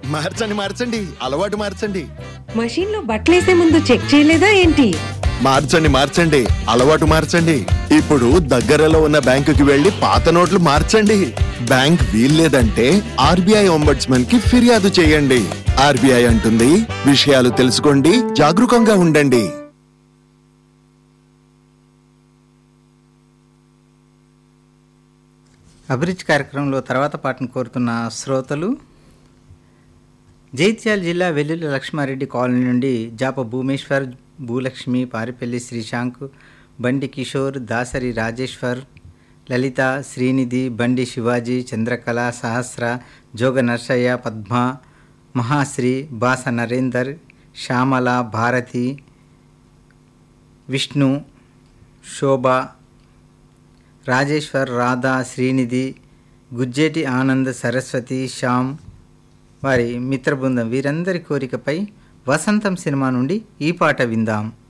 మార్చండి మార్చండి అలవాటు మార్చండి మషీన్ లో బట్టలేసే ముందు చెక్ చేయలేదా ఏంటి మార్చండి మార్చండి అలవాటు మార్చండి ఇప్పుడు దగ్గరలో ఉన్న బ్యాంకుకి వెళ్లి పాత నోట్లు మార్చండి బ్యాంక్ వీల్లేదంటే ఆర్బీఐ ఒంబడ్స్మన్ కి ఫిర్యాదు చేయండి ఆర్బీఐ అంటుంది విషయాలు తెలుసుకోండి జాగరూకంగా ఉండండి అభిరుచి కార్యక్రమంలో తర్వాత పాటను కోరుతున్న శ్రోతలు జైత్యాల జిల్లా వెల్లుల్లి లక్ష్మారెడ్డి కాలనీ నుండి జాప భూమేశ్వర్ భూలక్ష్మి పారిపల్లి శ్రీశాంక్ బండి కిషోర్ దాసరి రాజేశ్వర్ లలిత శ్రీనిధి బండి శివాజీ చంద్రకళ సహస్ర జోగ నర్సయ్య పద్మ మహాశ్రీ బాస నరేందర్ శ్యామల భారతి విష్ణు శోభ రాజేశ్వర్ రాధా శ్రీనిధి గుజ్జేటి ఆనంద్ సరస్వతి శ్యామ్ వారి మిత్రబృందం వీరందరి కోరికపై వసంతం సినిమా నుండి ఈ పాట విందాం